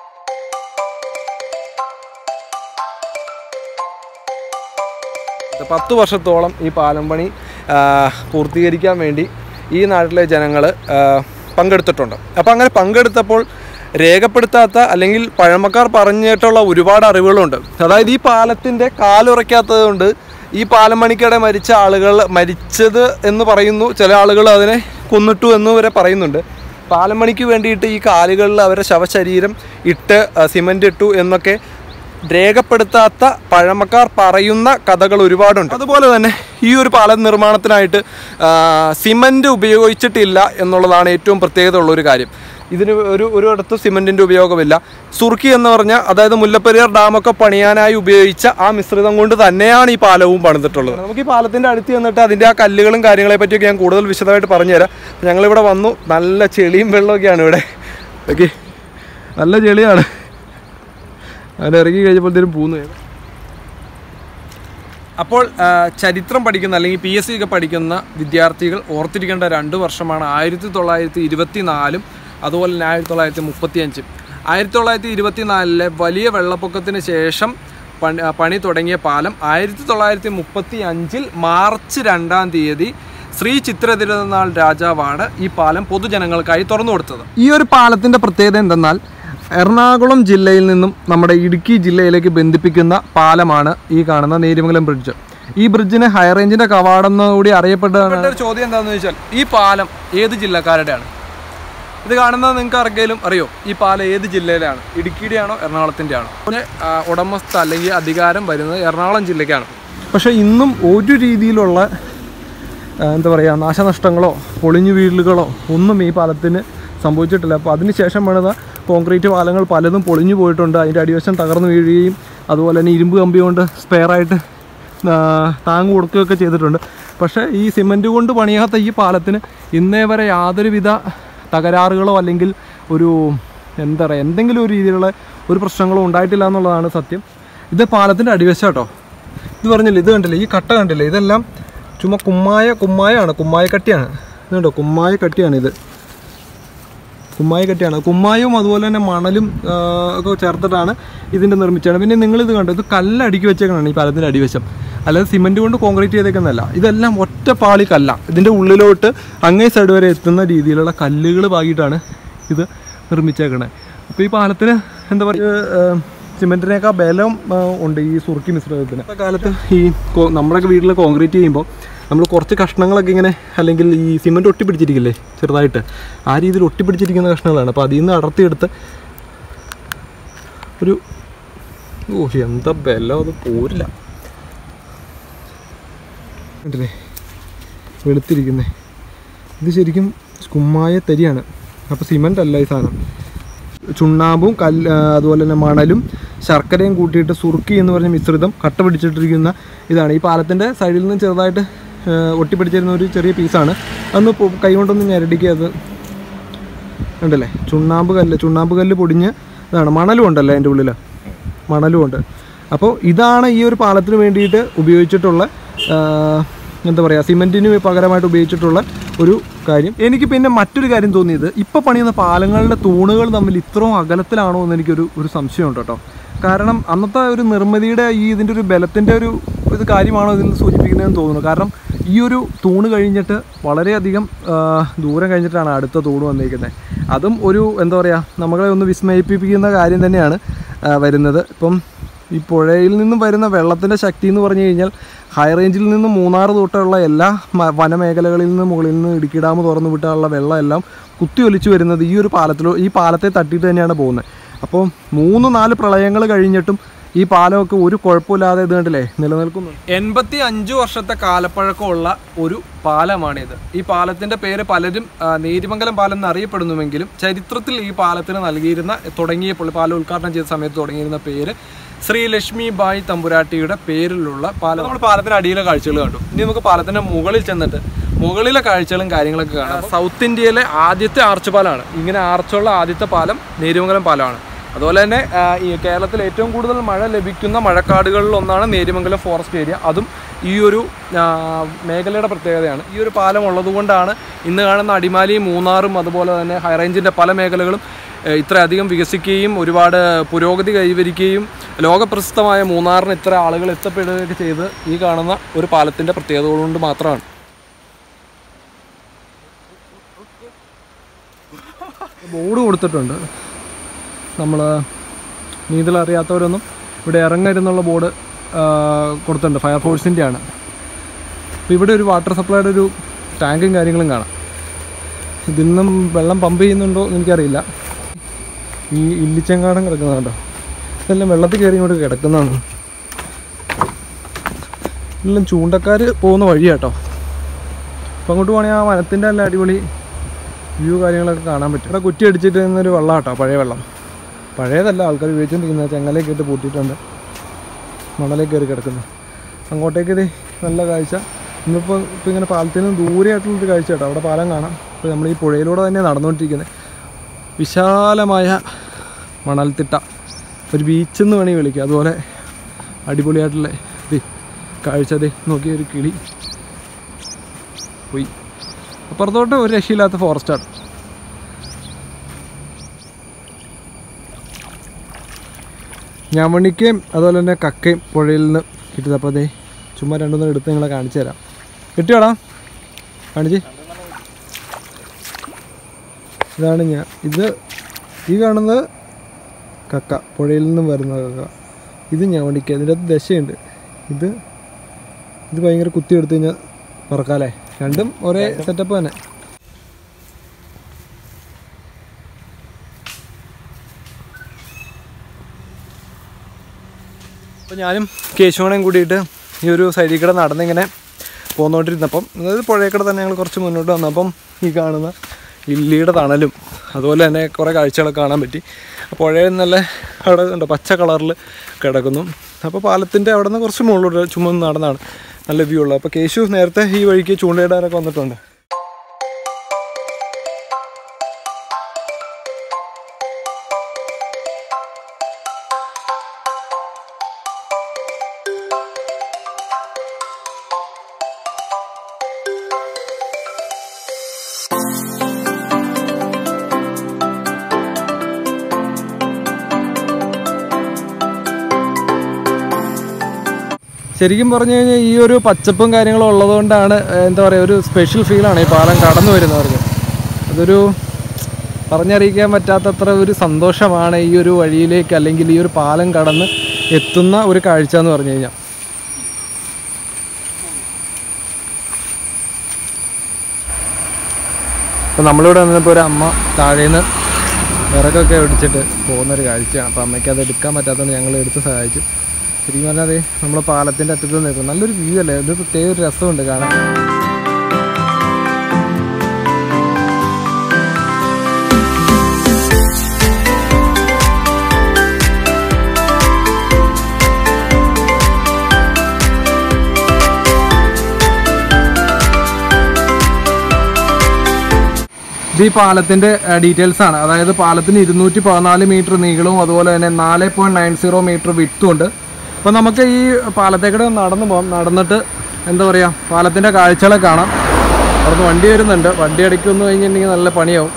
പത്ത് വർഷത്തോളം ഈ പാലം പണി ആ, പൂർത്തീകരിക്കാൻ വേണ്ടി ഈ നാട്ടിലെ ജനങ്ങൾ പങ്കെടുത്തിട്ടുണ്ട് അപ്പോൾ അങ്ങനെ പങ്കെടുത്തപ്പോൾ രേഖപ്പെടുത്താത്ത അല്ലെങ്കിൽ പഴമക്കാർ പറഞ്ഞിട്ടുള്ള ഒരുപാട് അറിവുകളുണ്ട് അതായത് ഈ പാലത്തിൻ്റെ കാലുറയ്ക്കാത്തത് കൊണ്ട് ഈ പാലം പണിക്കിടെ മരിച്ച ആളുകൾ മരിച്ചത് എന്ന് പറയുന്നു ചില ആളുകൾ അതിനെ കൊന്നിട്ടു എന്ന് വരെ പറയുന്നുണ്ട് പാലം പണിക്ക് വേണ്ടിയിട്ട് ഈ കാലുകളിൽ അവരെ ശവശരീരം ഇട്ട് ആ, സിമൻ്റ് ഇട്ടു എന്നൊക്കെ രേഖപ്പെടുത്താത്ത പഴമക്കാർ പറയുന്ന കഥകൾ ഒരുപാടുണ്ട് അതുപോലെ തന്നെ ഈ ഒരു പാലം നിർമ്മാണത്തിനായിട്ട് ആ, സിമൻറ്റ് ഉപയോഗിച്ചിട്ടില്ല എന്നുള്ളതാണ് ഏറ്റവും പ്രത്യേകത ഉള്ള ഒരു കാര്യം ഇതിന് ഒരു ഒരിടത്ത് സിമൻറ്റിൻ്റെ ഉപയോഗമില്ല സുർക്കി എന്ന് പറഞ്ഞാൽ അതായത് മുല്ലപ്പെരിയാർ ഡാമൊക്കെ പണിയാനായി ഉപയോഗിച്ച ആ മിശ്രിതം കൊണ്ട് തന്നെയാണ് ഈ പാലവും പണിതിട്ടുള്ളത് നമുക്ക് ഈ പാലത്തിൻ്റെ അടുത്ത് ചെന്നിട്ട് അതിൻ്റെ ആ കല്ലുകളും കാര്യങ്ങളെ പറ്റിയൊക്കെ ഞാൻ കൂടുതൽ വിശദമായിട്ട് പറഞ്ഞുതരാം ഞങ്ങളിവിടെ വന്നു നല്ല ചെളിയും വെള്ളമൊക്കെയാണ് ഇവിടെ ഓക്കെ നല്ല ചെളിയാണ് അതിൽ ഇറങ്ങി കഴിഞ്ഞപ്പോഴത്തേനും പൂന്ന് അപ്പോൾ ആ, ചരിത്രം പഠിക്കുന്ന അല്ലെങ്കിൽ പി എസ് സി ഒക്കെ പഠിക്കുന്ന വിദ്യാർത്ഥികൾ ഓർത്തിരിക്കേണ്ട രണ്ട് വർഷമാണ് ആയിരത്തി തൊള്ളായിരത്തി ഇരുപത്തി നാലും അതുപോലെ തന്നെ ആയിരത്തി തൊള്ളായിരത്തി മുപ്പത്തി അഞ്ചും ആയിരത്തി തൊള്ളായിരത്തി ഇരുപത്തി നാലിലെ വലിയ വെള്ളപ്പൊക്കത്തിന് ശേഷം പണി ആ, പണി തുടങ്ങിയ പാലം ആയിരത്തി തൊള്ളായിരത്തി മുപ്പത്തി അഞ്ചിൽ മാർച്ച് രണ്ടാം തീയതി ശ്രീ ചിത്ര തിരുനാൾ രാജാവാണ് ഈ പാലം പൊതുജനങ്ങൾക്കായി തുറന്നു കൊടുത്തത് ഈ ഒരു പാലത്തിൻ്റെ പ്രത്യേകത എന്തെന്നാൽ എറണാകുളം ജില്ലയിൽ നിന്നും നമ്മുടെ ഇടുക്കി ജില്ലയിലേക്ക് ബന്ധിപ്പിക്കുന്ന പാലമാണ് ഈ കാണുന്ന നേരിമംഗലം ബ്രിഡ്ജ് ഈ ബ്രിഡ്ജിന് ഹൈറേഞ്ചിന്റെ കവാടം കൂടി അറിയപ്പെട്ടതാണ് ഒരു ചോദ്യം എന്താണെന്ന് ചോദിച്ചാൽ ഈ പാലം ഏത് ജില്ലക്കാരുടെയാണ് ഇത് കാണുന്നത് നിങ്ങൾക്ക് ആർക്കെങ്കിലും അറിയോ ഈ പാലം ഏത് ജില്ലയിലാണ് ഇടുക്കിയുടെ ആണോ എറണാകുളത്തിൻ്റെ ആണോ പിന്നെ ആ, ഉടമസ്ഥ അല്ലെങ്കിൽ അധികാരം വരുന്നത് എറണാകുളം ജില്ലയ്ക്കാണ് പക്ഷേ ഇന്നും ഒരു രീതിയിലുള്ള ആ, എന്താ പറയുക നാശനഷ്ടങ്ങളോ പൊളിഞ്ഞു വീഴലുകളോ ഒന്നും ഈ പാലത്തിന് സംഭവിച്ചിട്ടില്ല അപ്പോൾ അതിനുശേഷം പണിത കോൺക്രീറ്റ് പാലങ്ങൾ പലതും പൊളിഞ്ഞു പോയിട്ടുണ്ട് അതിൻ്റെ അടിവശം തകർന്നു വീഴുകയും അതുപോലെ തന്നെ ഇരുമ്പ് കമ്പി കൊണ്ട് സ്പെയറായിട്ട് താങ്ങ് കൊടുക്കുകയൊക്കെ ചെയ്തിട്ടുണ്ട് പക്ഷേ ഈ സിമൻറ്റ് കൊണ്ട് പണിയാത്ത ഈ പാലത്തിന് ഇന്നേ വരെ യാതൊരുവിധ തകരാറുകളോ അല്ലെങ്കിൽ ഒരു എന്താ പറയുക എന്തെങ്കിലും ഒരു രീതിയിലുള്ള ഒരു പ്രശ്നങ്ങളോ ഉണ്ടായിട്ടില്ല എന്നുള്ളതാണ് സത്യം ഇത് പാലത്തിൻ്റെ അടിവശം കേട്ടോ ഇത് പറഞ്ഞില്ലേ ഇത് കണ്ടില്ലേ ഈ കട്ട കണ്ടില്ലേ ഇതെല്ലാം ചുമ്മാ കുമ്മായ കുമ്മായാണ് കുമ്മായ കട്ടിയാണ് ഇത് കണ്ടോ കുമ്മായ കട്ടിയാണ് ഇത് കുമ്മായ കട്ടിയാണ് കുമ്മായവും അതുപോലെ തന്നെ മണലും ആ, ഒക്കെ ചേർത്തിട്ടാണ് ഇതിൻ്റെ നിർമ്മിച്ചത് പിന്നെ നിങ്ങളിത് കണ്ടോ ഇത് കല്ലടിക്കി വെച്ചേക്കാണ് ഈ പാലത്തിൻ്റെ അടിവശം അല്ലാതെ സിമെൻറ്റ് കൊണ്ട് കോൺക്രീറ്റ് ചെയ്തേക്കുന്നതല്ല ഇതെല്ലാം ഒറ്റ പാളി കല്ല ഇതിൻ്റെ ഉള്ളിലോട്ട് അങ്ങേ സൈഡ് വരെ എത്തുന്ന രീതിയിലുള്ള കല്ലുകൾ പാകിയിട്ടാണ് ഇത് നിർമ്മിച്ചേക്കണേ അപ്പോൾ ഈ പാലത്തിന് എന്താ പറയുക സിമെൻറ്റിനേക്കാൾ ബലം ആ, ഉണ്ട് ഈ സുറുക്കി മിശ്രിതത്തിന് ഇപ്പോഴത്തെ കാലത്ത് ഈ കോ- നമ്മുടെയൊക്കെ വീട്ടിൽ കോൺക്രീറ്റ് ചെയ്യുമ്പോൾ നമ്മൾ കുറച്ച് കഷ്ണങ്ങളൊക്കെ ഇങ്ങനെ അല്ലെങ്കിൽ ഈ സിമെൻറ്റ് ഒട്ടിപ്പിടിച്ചിരിക്കില്ലേ ചെറുതായിട്ട് ആ രീതിയിൽ ഒട്ടിപ്പിടിച്ചിരിക്കുന്ന കഷ്ണങ്ങളാണ് അപ്പോൾ അതിൽ നിന്ന് അടർത്തിയെടുത്ത് ഒരു ഓ എന്താ ബലം അത് പോരില്ല കണ്ടില്ലേ വെളുത്തിരിക്കുന്നേ ഇത് ശരിക്കും കുമ്മായ തരിയാണ് അപ്പോൾ സിമൻ്റ് അല്ല ഈ സാധനം ചുണ്ണാമ്പും കല്ല് ആ, അതുപോലെ തന്നെ മണലും ശർക്കരയും കൂട്ടിയിട്ട് സുറുക്കി എന്ന് പറഞ്ഞ മിശ്രിതം കട്ട പിടിച്ചിട്ടിരിക്കുന്ന ഇതാണ് ഈ പാലത്തിൻ്റെ സൈഡിൽ നിന്ന് ചെറുതായിട്ട് ആ, ഒട്ടിപ്പിടിച്ചിരുന്ന ഒരു ചെറിയ പീസാണ് അതൊന്ന് പൊ- കൈ കൊണ്ടൊന്ന് ഞെരടിക്കുക അത് ഉണ്ടല്ലേ ചുണ്ണാമ്പ് കല്ല് ചുണ്ണാമ്പ് കല്ല് പൊടിഞ്ഞ് ഇതാണ് മണലും ഉണ്ടല്ലേ അതിൻ്റെ ഉള്ളിൽ മണലും ഉണ്ട് അപ്പോൾ ഇതാണ് ഈ ഒരു പാലത്തിന് വേണ്ടിയിട്ട് ഉപയോഗിച്ചിട്ടുള്ള ആ, എന്താ പറയുക സിമെൻറ്റിന് പകരമായിട്ട് ഉപയോഗിച്ചിട്ടുള്ള ഒരു കാര്യം എനിക്ക് പിന്നെ മറ്റൊരു കാര്യം തോന്നിയത് ഇപ്പോൾ പണിയുന്ന പാലങ്ങളുടെ തൂണുകൾ തമ്മിൽ ഇത്രയും അകലത്തിലാണോ എന്ന് എനിക്കൊരു ഒരു സംശയമുണ്ട് കേട്ടോ കാരണം അന്നത്തെ ഒരു നിർമ്മിതിയുടെ ഈ ഇതിൻ്റെ ഒരു ബലത്തിൻ്റെ ഒരു ഇത് കാര്യമാണോ ഇതിൽ നിന്ന് സൂചിപ്പിക്കുന്നതെന്ന് തോന്നുന്നു കാരണം ഈ ഒരു തൂണ് കഴിഞ്ഞിട്ട് വളരെയധികം ആ, ദൂരം കഴിഞ്ഞിട്ടാണ് അടുത്ത തൂണ് വന്നിരിക്കുന്നത് അതും ഒരു എന്താ പറയുക നമ്മളെ ഒന്ന് വിസ്മയിപ്പിക്കുന്ന കാര്യം തന്നെയാണ് ആ, വരുന്നത് ഇപ്പം ഈ പുഴയിൽ നിന്നും വരുന്ന വെള്ളത്തിൻ്റെ ശക്തി എന്ന് പറഞ്ഞു കഴിഞ്ഞാൽ ഹൈ റേഞ്ചിൽ നിന്ന് മൂന്നാർ തൊട്ടുള്ള എല്ലാ മ- വനമേഖലകളിൽ നിന്ന് മുകളിൽ നിന്ന് ഇടുക്കി ഡാം തുറന്നു വിട്ടുള്ള വെള്ളം എല്ലാം കുത്തി ഒലിച്ചു വരുന്നത് ഈ ഒരു പാലത്തിലോ ഈ പാലത്തെ തട്ടിയിട്ട് തന്നെയാണ് പോകുന്നത് അപ്പോൾ മൂന്ന് നാല് പ്രളയങ്ങൾ കഴിഞ്ഞിട്ടും ഈ പാലമൊക്കെ ഒരു കുഴപ്പമില്ലാതെ ഇത് കണ്ടില്ലേ നിലനിൽക്കുന്നു എൺപത്തി അഞ്ച് വർഷത്തെ കാലപ്പഴക്കമുള്ള ഒരു പാലമാണിത് ഈ പാലത്തിന്റെ പേര് പലരും ആ, നേരിമംഗലം പാലം എന്ന് അറിയപ്പെടുന്നുവെങ്കിലും ചരിത്രത്തിൽ ഈ പാലത്തിന് നൽകിയിരുന്ന തുടങ്ങിയപ്പോൾ പാലം ഉദ്ഘാടനം ചെയ്ത സമയത്ത് തുടങ്ങിയിരുന്ന പേര് ശ്രീ ലക്ഷ്മി ബായി തമ്പുരാട്ടിയുടെ പേരിലുള്ള പാലം നമ്മൾ പാലത്തിന്റെ അടിയിലെ കാഴ്ചകൾ കണ്ടു ഇനി നമുക്ക് പാലത്തിന്റെ മുകളിൽ ചെന്നിട്ട് മുകളിലെ കാഴ്ചകളും കാര്യങ്ങളൊക്കെ കാണാം സൗത്ത് ഇന്ത്യയിലെ ആദ്യത്തെ ആർച്ച് പാലമാണ് ഇങ്ങനെ ആർച്ചുള്ള ആദ്യത്തെ പാലം നേരിമംഗലം പാലമാണ് അതുപോലെ തന്നെ ആ, ഈ കേരളത്തിൽ ഏറ്റവും കൂടുതൽ മഴ ലഭിക്കുന്ന മഴക്കാടുകളിൽ ഒന്നാണ് നേരിമംഗലം ഫോറസ്റ്റ് ഏരിയ അതും ഈ ഒരു ആ, മേഖലയുടെ പ്രത്യേകതയാണ് ഈ ഒരു പാലം ഉള്ളതുകൊണ്ടാണ് ഇന്ന് കാണുന്ന അടിമാലിയും മൂന്നാറും അതുപോലെ തന്നെ ഹൈറേഞ്ചിൻ്റെ പല മേഖലകളും ഏ, ഇത്രയധികം വികസിക്കുകയും ഒരുപാട് പുരോഗതി കൈവരിക്കുകയും ലോകപ്രസിദ്ധമായ മൂന്നാറിന് ഇത്ര ആളുകൾ എത്തപ്പെടുകയൊക്കെ ചെയ്ത് ഈ കാണുന്ന ഒരു പാലത്തിൻ്റെ പ്രത്യേകത കൊണ്ട് മാത്രമാണ് ബോർഡ് കൊടുത്തിട്ടുണ്ട് നമ്മൾ നീന്തൽ അറിയാത്തവരൊന്നും ഇവിടെ ഇറങ്ങരുന്നുള്ള ബോർഡ് കൊടുത്തിട്ടുണ്ട് ഫയർഫോഴ്സിൻ്റെ ആണ് അപ്പോൾ ഇവിടെ ഒരു വാട്ടർ സപ്ലൈയുടെ ഒരു ടാങ്കും കാര്യങ്ങളും കാണാം ഇതിൽ നിന്നും വെള്ളം പമ്പ് ചെയ്യുന്നുണ്ടോ എന്ന് എനിക്കറിയില്ല ഈ ഇല്ലിച്ചെങ്കാടം കിടക്കുന്നുണ്ടോ ഇതെല്ലാം വെള്ളത്തിൽ കയറി ഇങ്ങോട്ട് കിടക്കുന്നതാണ് എല്ലാം ചൂണ്ടക്കാർ പോകുന്ന വഴിയാട്ടോ അപ്പോൾ അങ്ങോട്ട് പോകണമെങ്കിൽ ആ വനത്തിൻ്റെ നല്ല അടിപൊളി വ്യൂ കാര്യങ്ങളൊക്കെ കാണാൻ പറ്റും ഇവിടെ കുറ്റി അടിച്ചിട്ട് നിന്നൊരു വെള്ളമാട്ടോ പഴയ വെള്ളം പഴയതല്ല ആൾക്കാർ ഉപയോഗിച്ചുകൊണ്ടിരിക്കുന്നത് ചെങ്ങലേക്ക് ഇട്ട് പൂട്ടിയിട്ടുണ്ട് മണലേക്ക് കയറി കിടക്കുന്നു അങ്ങോട്ടേക്ക് ഇത് നല്ല കാഴ്ച ഇന്നിപ്പോൾ ഇപ്പോൾ ഇങ്ങനെ പാലത്തിന് ദൂരെയായിട്ടുള്ളൊരു കാഴ്ച കേട്ടോ അവിടെ പാലം കാണാം ഇപ്പോൾ നമ്മൾ ഈ പുഴയിലൂടെ തന്നെ നടന്നുകൊണ്ടിരിക്കുന്നത് വിശാലമായ മണൽത്തിട്ട ഒരു ബീച്ചെന്ന് വേണമെങ്കിൽ വിളിക്കുക അതുപോലെ അടിപൊളിയായിട്ടുള്ള ഇത് കാഴ്ച ദേ നോക്കിയ ഒരു കിളി പോയി അപ്പുറത്തോട്ട് ഒരു രക്ഷയില്ലാത്ത ഫോറസ്റ്റാണ് ഞാമണിക്കയും അതുപോലെ തന്നെ കക്കയും പുഴയിൽ നിന്ന് കിട്ടിയത് അപ്പോൾ അതേ ചുമ്മാ രണ്ടുമൂന്ന് എടുത്ത് നിങ്ങളെ കാണിച്ചു തരാം കിട്ടിയോടാ കാണിച്ച് ഇതാണ് ഞാൻ ഇത് ഈ കാണുന്നത് കക്ക പുഴയിൽ നിന്നും വരുന്ന കക്ക ഇത് ഞാമണിക്ക ഇതിൻ്റെ അകത്ത് ദശയുണ്ട് ഇത് ഇത് ഭയങ്കര കുത്തി എടുത്തു കഴിഞ്ഞാൽ പറക്കാല്ലേ രണ്ടും ഒരേ സെറ്റപ്പ് തന്നെ അപ്പോൾ ഞാനും കേശവണയും കൂടിയിട്ട് ഈ ഒരു സൈഡിൽ കൂടെ നടന്നിങ്ങനെ പോന്നുകൊണ്ടിരുന്നപ്പം അതായത് പുഴയക്കടെ തന്നെ ഞങ്ങൾ കുറച്ച് മുന്നോട്ട് വന്നപ്പം ഈ കാണുന്ന ഇല്ലിയുടെ തണലും അതുപോലെ തന്നെ കുറേ കാഴ്ചകളൊക്കെ കാണാൻ പറ്റി ആ പുഴയിൽ നല്ല അവിടെ ഉണ്ട് പച്ച കളറിൽ കിടക്കുന്നു അപ്പോൾ പാലത്തിൻ്റെ അവിടെ നിന്ന് കുറച്ച് മുകളിലോട്ട് ചുമ്മാ ഒന്ന് നടന്നാണ് നല്ല വ്യൂ ഉള്ളത് അപ്പോൾ കേശു നേരത്തെ ഈ വഴിക്ക് ചൂണ്ടയിടാനൊക്കെ വന്നിട്ടുണ്ട് ശരിക്കും പറഞ്ഞു കഴിഞ്ഞാൽ ഈ ഒരു പച്ചപ്പും കാര്യങ്ങളും ഉള്ളതുകൊണ്ടാണ് ഏഹ്, എന്താ പറയുക ഒരു സ്പെഷ്യൽ ഫീലാണ് ഈ പാലം കടന്നു വരുന്നവർക്ക് അതൊരു പറഞ്ഞറിയിക്കാൻ പറ്റാത്തത്ര ഒരു സന്തോഷമാണ് ഈ ഒരു വഴിയിലേക്ക് അല്ലെങ്കിൽ ഈ ഒരു പാലം കടന്ന് എത്തുന്ന ഒരു കാഴ്ച എന്ന് പറഞ്ഞു കഴിഞ്ഞാൽ ഇപ്പം നമ്മളിവിടെ വന്നപ്പോൾ ഒരു അമ്മ താഴേന്ന് വിറകൊക്കെ ഒടിച്ചിട്ട് പോകുന്നൊരു കാഴ്ചയാണ് അപ്പോൾ അമ്മയ്ക്ക് അത് എടുക്കാൻ പറ്റാത്തതുകൊണ്ട് ഞങ്ങൾ എടുത്ത് സഹായിച്ചു ശരിക്കും പറഞ്ഞാൽ അതെ നമ്മളെ പാലത്തിൻ്റെ അറ്റത്ത് നിൽക്കും നല്ലൊരു വ്യൂ അല്ലേ ഒരു പ്രത്യേക ഒരു രസമുണ്ട് കാണാൻ ഇത് ഈ പാലത്തിന്റെ ഡീറ്റെയിൽസ് ആണ് അതായത് പാലത്തിന് ഇരുന്നൂറ്റി പതിനാല് മീറ്റർ നീളവും അതുപോലെ തന്നെ നാല് പോയിന്റ് നയൻ സീറോ മീറ്റർ വിട്ടും ഉണ്ട് അപ്പോൾ നമുക്ക് ഈ പാലത്തേക്കൂടെ ഒന്ന് നടന്നു പോകാം നടന്നിട്ട് എന്താ പറയുക പാലത്തിന്റെ കാഴ്ചകളെ കാണാം അവിടുന്ന് വണ്ടി വരുന്നുണ്ട് വണ്ടി ഇടയ്ക്ക് വന്നു കഴിഞ്ഞിട്ടുണ്ടെങ്കിൽ നല്ല പണിയാവും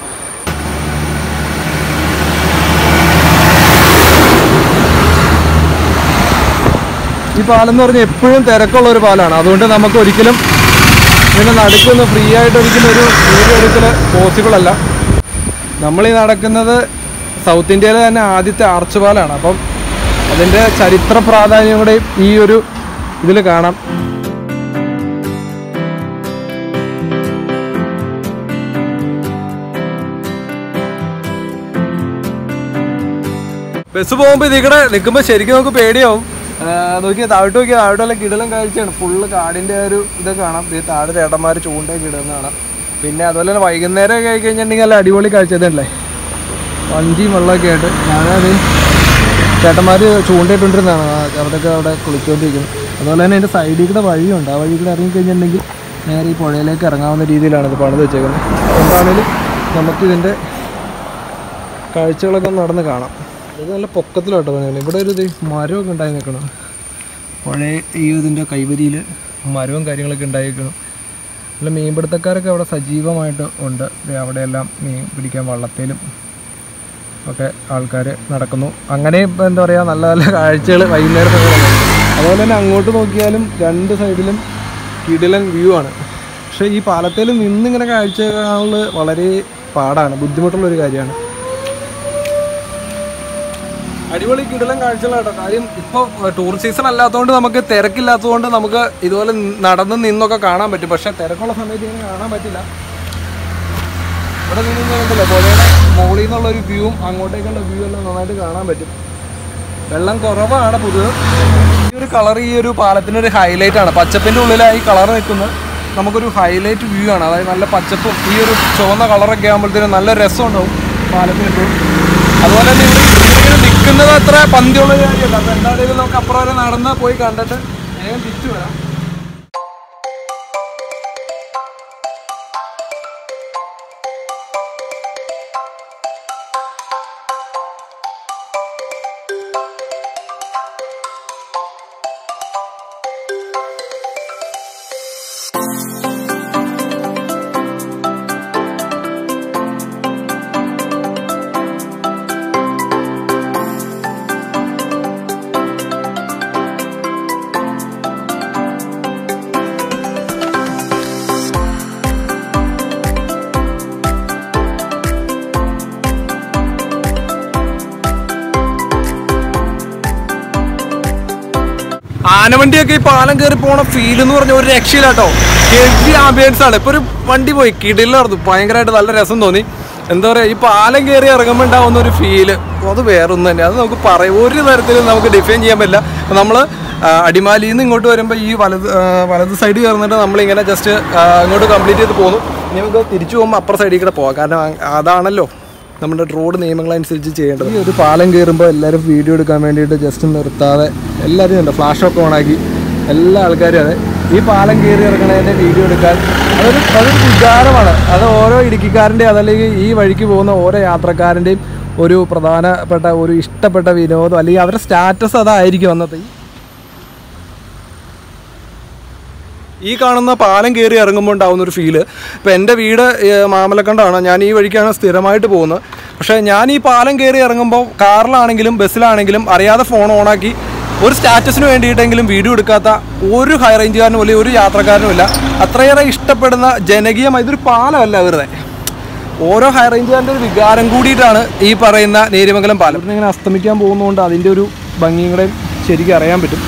ഈ പാലം എന്ന് പറഞ്ഞാൽ എപ്പോഴും തിരക്കുള്ള ഒരു പാലമാണ് അതുകൊണ്ട് നമുക്ക് ഒരിക്കലും ഇതിൻ്റെ നടുക്കൊന്ന് ഫ്രീ ആയിട്ട് ഒരിക്കലും ഒരു വീഡിയോ എടുക്കൽ പോസിബിൾ അല്ല നമ്മൾ ഈ നടക്കുന്നത് സൗത്ത് ഇന്ത്യയിലെ തന്നെ ആദ്യത്തെ ആർച്ച് പാലാണ് അപ്പം അതിൻ്റെ ചരിത്ര പ്രാധാന്യം കൂടെ ഈ ഒരു ഇതിൽ കാണാം ബസ് പോകുമ്പോൾ ഇതിക്കടെ നിൽക്കുമ്പോൾ ശരിക്കും നമുക്ക് പേടിയാവും നോക്കിയാൽ താഴോട്ട് നോക്കിയാൽ താഴോട്ടുള്ള കിടലും കാഴ്ചയാണ് ഫുള്ള് കാടിൻ്റെ ഒരു ഇതൊക്കെ കാണാം ഈ താഴെ ചേട്ടന്മാർ ചൂണ്ടയൊക്കെ ഇടുന്ന കാണാം പിന്നെ അതുപോലെ തന്നെ വൈകുന്നേരം ഒക്കെ ആയി കഴിഞ്ഞിട്ടുണ്ടെങ്കിൽ നല്ല അടിപൊളി കാഴ്ച ഇതല്ലേ വഞ്ചിയും വെള്ളമൊക്കെ ആയിട്ട് ഞാനത് ചേട്ടന്മാർ ചൂണ്ടയിട്ടുണ്ടിരുന്നതാണ് അവിടെയൊക്കെ അവിടെ കുളിച്ചുകൊണ്ടിരിക്കുന്നത് അതുപോലെ തന്നെ അതിൻ്റെ സൈഡിൽ കൂടെ വഴിയുണ്ട് ആ വഴി കൂടെ ഇറങ്ങിക്കഴിഞ്ഞിട്ടുണ്ടെങ്കിൽ നേരെ ഈ പുഴയിലേക്ക് ഇറങ്ങാവുന്ന രീതിയിലാണ് ഇത് പണിത് വെച്ചേക്കുന്നത് എന്താണേലും നമുക്കിതിൻ്റെ കാഴ്ചകളൊക്കെ ഒന്ന് നടന്ന് കാണാം ഇത് നല്ല പൊക്കത്തിലോട്ടോ പണിയാണ് ഇവിടെ ഒരു ഇത് മരമൊക്കെ ഉണ്ടായി നിൽക്കണം പഴയ ഈ ഇതിൻ്റെ കൈവരിയിൽ മരവും കാര്യങ്ങളൊക്കെ ഉണ്ടായി നിൽക്കണം നല്ല മീൻപിടുത്തക്കാരൊക്കെ അവിടെ സജീവമായിട്ട് ഉണ്ട് ദേ അവിടെയെല്ലാം മീൻ പിടിക്കാൻ വള്ളത്തേലും ഒക്കെ ആൾക്കാർ നടക്കുന്നു അങ്ങനെ ഇപ്പം എന്താ പറയുക നല്ല നല്ല കാഴ്ചകൾ വൈകുന്നേരം അതുപോലെ തന്നെ അങ്ങോട്ട് നോക്കിയാലും രണ്ട് സൈഡിലും കിടിലൻ വ്യൂ ആണ് പക്ഷേ ഈ പാലത്തിൽ നിന്നിങ്ങനെ കാഴ്ച കാണുന്നത് വളരെ പാടാണ് ബുദ്ധിമുട്ടുള്ളൊരു കാര്യമാണ് അടിപൊളി കിടലം കാഴ്ചകളാട്ടോ കാര്യം ഇപ്പോൾ ടൂറിസ്റ്റ് സീസൺ അല്ലാത്തതുകൊണ്ട് നമുക്ക് തിരക്കില്ലാത്തതുകൊണ്ട് നമുക്ക് ഇതുപോലെ നടന്ന് നിന്നൊക്കെ കാണാൻ പറ്റും പക്ഷെ തിരക്കുള്ള സമയത്ത് ഇങ്ങനെ കാണാൻ പറ്റില്ല ഇവിടെ നിന്ന് കണ്ടല്ലോ പുഴയുടെ മുകളിൽ നിന്നുള്ള ഒരു വ്യൂവും അങ്ങോട്ടേക്കുള്ള വ്യൂ എല്ലാം നന്നായിട്ട് കാണാൻ പറ്റും വെള്ളം കുറവാണ് പൊതുവെ ഈ ഒരു കളർ ഈ ഒരു പാലത്തിൻ്റെ ഒരു ഹൈലൈറ്റ് ആണ് പച്ചപ്പിൻ്റെ ഉള്ളിലായി കളർ നിൽക്കുന്നത് നമുക്കൊരു ഹൈലൈറ്റ് വ്യൂ ആണ് അതായത് നല്ല പച്ചപ്പും ഈ ഒരു ചുവന്ന കളറൊക്കെ ആകുമ്പോഴത്തേനും നല്ല രസം ഉണ്ടാവും പാലത്തിന് എപ്പോഴും അതുപോലെ തന്നെ ഇവിടെ ഇങ്ങനെ നിൽക്കുന്നത് അത്ര പന്തിയുള്ള ഒരു കാര്യമല്ല അപ്പോൾ എന്താണെങ്കിലും നമുക്ക് അപ്പുറം വരെ നടന്ന് പോയി കണ്ടിട്ട് വേഗം തിരിച്ചു വരാം ആനവണ്ടിയൊക്കെ ഈ പാലം കയറി പോണ ഫീൽ എന്ന് പറഞ്ഞ ഒരു രക്ഷയില്ലാട്ടോ ഹെവി ആംബിയൻസ് ആണ് ഇപ്പൊ ഒരു വണ്ടി പോയി കിടിലായിരുന്നു ഭയങ്കരമായിട്ട് നല്ല രസം തോന്നി എന്താ പറയാ ഈ പാലം കയറി ഇറങ്ങുമ്പോൾ ഉണ്ടാവുന്ന ഒരു ഫീല് അത് വേറെ ഒന്നും തന്നെ അത് നമുക്ക് പറയാം ഒരു തരത്തിലും നമുക്ക് ഡിഫൈൻ ചെയ്യാൻ പറ്റില്ല നമ്മൾ അടിമാലിയിൽ നിന്ന് ഇങ്ങോട്ട് വരുമ്പോൾ ഈ വലത് ആ, വലത് സൈഡ് കയറുന്നിട്ട് നമ്മളിങ്ങനെ ജസ്റ്റ് ഇങ്ങോട്ട് കംപ്ലീറ്റ് ചെയ്ത് പോന്നു ഇനി നമുക്ക് തിരിച്ചു പോകുമ്പോൾ അപ്പുറ സൈഡിൽ കൂടെ പോകാം കാരണം അ- അതാണല്ലോ നമ്മുടെ റോഡ് നിയമങ്ങളനുസരിച്ച് ചെയ്യേണ്ടത് ഈ ഒരു പാലം കയറുമ്പോൾ എല്ലാവരും വീഡിയോ എടുക്കാൻ വേണ്ടിയിട്ട് ജസ്റ്റ് നിർത്താതെ എല്ലാവരും ഉണ്ട് ഫ്ലാഷ് ഒക്കെ ഓണാക്കി എല്ലാ ആൾക്കാരും അതെ ഈ പാലം കയറി ഇറങ്ങണതിൻ്റെ വീഡിയോ എടുക്കാൻ അതൊരു അതൊരു വികാരമാണ് അത് ഓരോ ഇടുക്കിക്കാരൻ്റെയും അതല്ലെങ്കിൽ ഈ വഴിക്ക് പോകുന്ന ഓരോ യാത്രക്കാരൻ്റെയും ഒരു പ്രധാനപ്പെട്ട ഒരു ഇഷ്ടപ്പെട്ട വിനോദം അല്ലെങ്കിൽ അവരുടെ സ്റ്റാറ്റസ് അതായിരിക്കും അന്നത്തെ ഈ ഈ കാണുന്ന പാലം കയറി ഇറങ്ങുമ്പോൾ ഉണ്ടാകുന്ന ഒരു ഫീല് ഇപ്പോൾ എൻ്റെ വീട് ഏഹ്, മാമലക്കണ്ടാണ് ഞാൻ ഈ വഴിക്കാണ് സ്ഥിരമായിട്ട് പോകുന്നത് പക്ഷേ ഞാൻ ഈ പാലം കയറി ഇറങ്ങുമ്പോൾ കാറിലാണെങ്കിലും ബസ്സിലാണെങ്കിലും അറിയാതെ ഫോൺ ഓണാക്കി ഒരു സ്റ്റാറ്റസിന് വേണ്ടിയിട്ടെങ്കിലും വീഡിയോ എടുക്കാത്ത ഒരു ഹൈ റേഞ്ചുകാരനും അല്ലെങ്കിൽ ഒരു യാത്രക്കാരനും ഇല്ല അത്രയേറെ ഇഷ്ടപ്പെടുന്ന ജനകീയമായ ഇതൊരു പാലമല്ല വെറുതെ ഓരോ ഹൈ റേഞ്ചുകാരൻ്റെ ഒരു വികാരം കൂടിയിട്ടാണ് ഈ പറയുന്ന നേരിമംഗലം പാലം ഇവിടുന്ന് ഇങ്ങനെ അസ്തമിക്കാൻ പോകുന്നതുകൊണ്ട് അതിൻ്റെ ഒരു ഭംഗിയും കൂടെ ശരിക്കും അറിയാൻ പറ്റും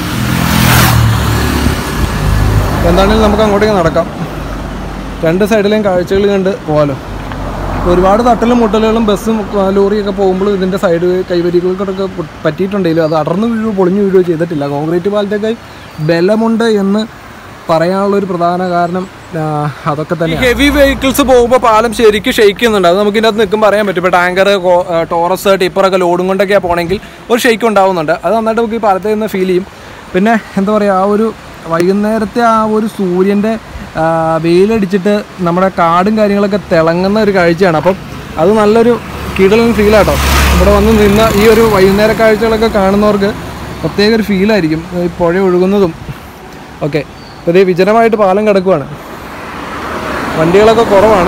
എന്താണെങ്കിലും നമുക്ക് അങ്ങോട്ടേക്ക് നടക്കാം രണ്ട് സൈഡിലെയും കാഴ്ചകൾ കണ്ട് പോകാലോ ഒരുപാട് തട്ടലും മുട്ടലുകളും ബസ്സും ആ, ലോറിയൊക്കെ പോകുമ്പോൾ ഇതിൻ്റെ സൈഡ് കൈവരികൾക്കൊക്കെ പൊ- പറ്റിയിട്ടുണ്ടെങ്കിലും അത് അടർന്നു വീഴുകയോ പൊളിഞ്ഞു വീഴുകയോ ചെയ്തിട്ടില്ല കോൺക്രീറ്റ് പാലത്തേക്ക് ബലമുണ്ട് എന്ന് പറയാനുള്ള ഒരു പ്രധാന കാരണം ആ, അതൊക്കെ തന്നെ ഹെവി വെഹിക്കിൾസ് പോകുമ്പോൾ പാലം ശരിക്കും ഷെയ്ക്ക് ചെയ്യുന്നുണ്ട് അത് നമുക്ക് ഇതിനകത്ത് നിൽക്കുമ്പോൾ അറിയാൻ പറ്റും ഇപ്പോൾ ടാങ്കർ ടോറസ് ടിപ്പറൊക്കെ ലോഡും കൊണ്ടൊക്കെയാണ് പോകണമെങ്കിൽ ഒരു ഷെയ്ക്ക് ഉണ്ടാവുന്നുണ്ട് അത് നന്നായിട്ട് നമുക്ക് ഈ പാലത്തിൽ നിന്ന് ഫീൽ ചെയ്യും പിന്നെ എന്താ പറയുക ആ ഒരു വൈകുന്നേരത്തെ ആ ഒരു സൂര്യൻ്റെ ആ, വെയിലടിച്ചിട്ട് നമ്മുടെ കാടും കാര്യങ്ങളൊക്കെ തിളങ്ങുന്ന ഒരു കാഴ്ചയാണ് അപ്പം അത് നല്ലൊരു കിടലൻ ഫീലാട്ടോ ഇവിടെ വന്ന് നിന്ന് ഈ ഒരു വൈകുന്നേര കാഴ്ചകളൊക്കെ കാണുന്നവർക്ക് പ്രത്യേക ഒരു ഫീലായിരിക്കും ഈ പുഴ ഒഴുകുന്നതും ഓക്കെ അപ്പോൾ ഇത് വിജനമായിട്ട് പാലം കിടക്കുവാണ് വണ്ടികളൊക്കെ കുറവാണ്